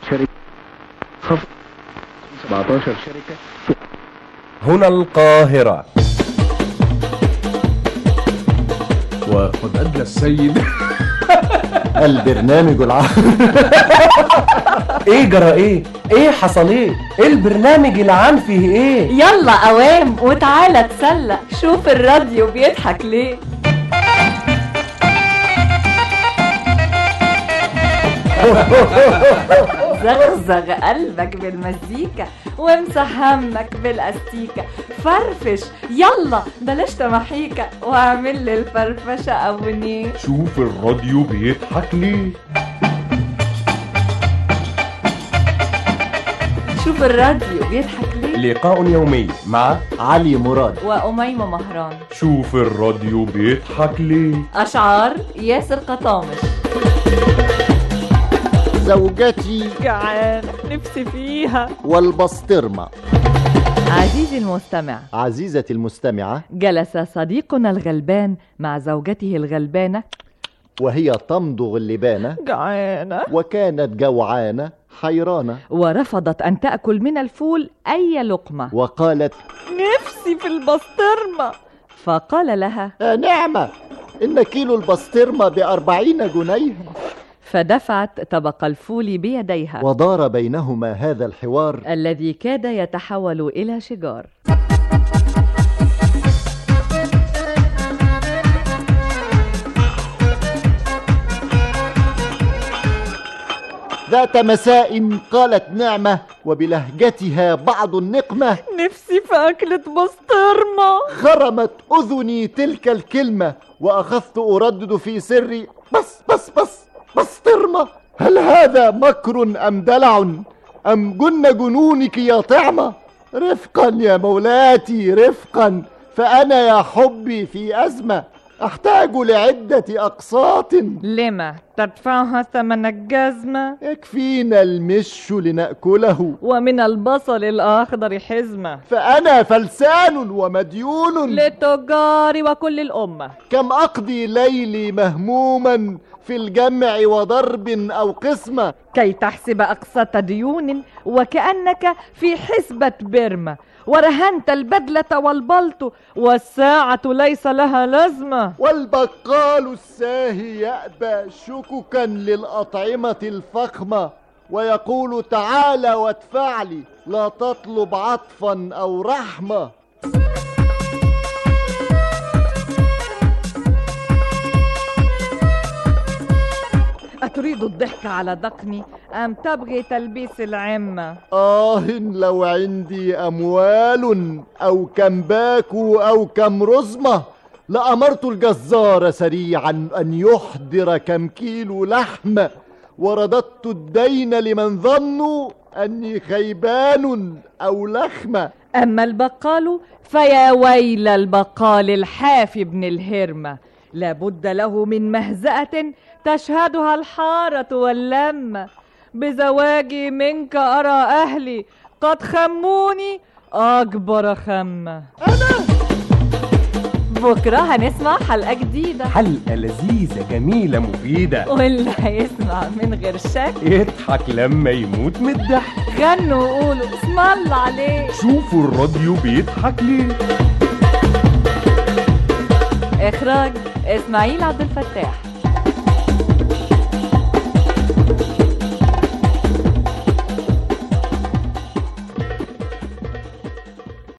شركة خفض 17 شركة هنا القاهرة وقد أدلى السيد البرنامج العام ايه جرى ايه ايه حصل ايه ايه البرنامج العام فيه ايه يلا قوام وتعالى تسلى شوف الراديو بيضحك ليه زغزغ قلبك بالمزيكا وامسح همك بالاستيكة فرفش يلا بلاش تمحيكة واعمل لي الفرفشة ابونيه شوف الراديو بيضحك ليه شوف الراديو بيضحك ليه لقاء يومي مع علي مراد وأميمة مهران شوف الراديو بيضحك ليه أشعار ياسر قطامش زوجتي جعان نفسي فيها والبسطرمة عزيزي المستمع عزيزتي المستمعة جلس صديقنا الغلبان مع زوجته الغلبانة وهي تمضغ اللبانة جعانة وكانت جوعانة حيرانة ورفضت أن تأكل من الفول أي لقمة وقالت نفسي في البسطرمة فقال لها آه نعمة إن كيلو البسطرمة بأربعين جنيه فدفعت طبق الفول بيديها ودار بينهما هذا الحوار الذي كاد يتحول إلى شجار ذات مساء قالت نعمة وبلهجتها بعض النقمة نفسي في أكلة بسطرمة خرمت أذني تلك الكلمة وأخذت أردد في سري بس بس بس بسطرمة هل هذا مكر أم دلع أم جن جنونك يا طعمة رفقا يا مولاتي رفقا فأنا يا حبي في أزمة أحتاج لعدة أقساط لما تدفعها ثمن الجزمة يكفينا المش لنأكله ومن البصل الأخضر حزمة فأنا فلسان ومديون للتجار وكل الأمة كم أقضي ليلي مهموما في الجمع وضرب أو قسمة كي تحسب أقساط ديون وكأنك في حسبة برمة ورهنت البدلة والبلط والساعة ليس لها لازمة والبقال الساهي يأبى شككا للأطعمة الفخمة ويقول تعال وادفع لي لا تطلب عطفا أو رحمة أتريد الضحك على دقني أم تبغي تلبيس العمة آه لو عندي أموال أو كم باكو أو كم رزمة لأمرت الجزار سريعا أن يحضر كم كيلو لحم ورددت الدين لمن ظنوا أني خيبان أو لخمة أما البقال فيا ويل البقال الحافي ابن الهرمة لابد له من مهزأة تشهدها الحارة واللمة بزواجي منك أرى أهلي قد خموني أكبر خمة أنا بكرة هنسمع حلقة جديدة حلقة لذيذة جميلة مفيدة واللي هيسمع من غير شك يضحك لما يموت من الضحك غنوا وقولوا اسم الله عليه شوفوا الراديو بيضحك ليه إخراج إسماعيل عبد الفتاح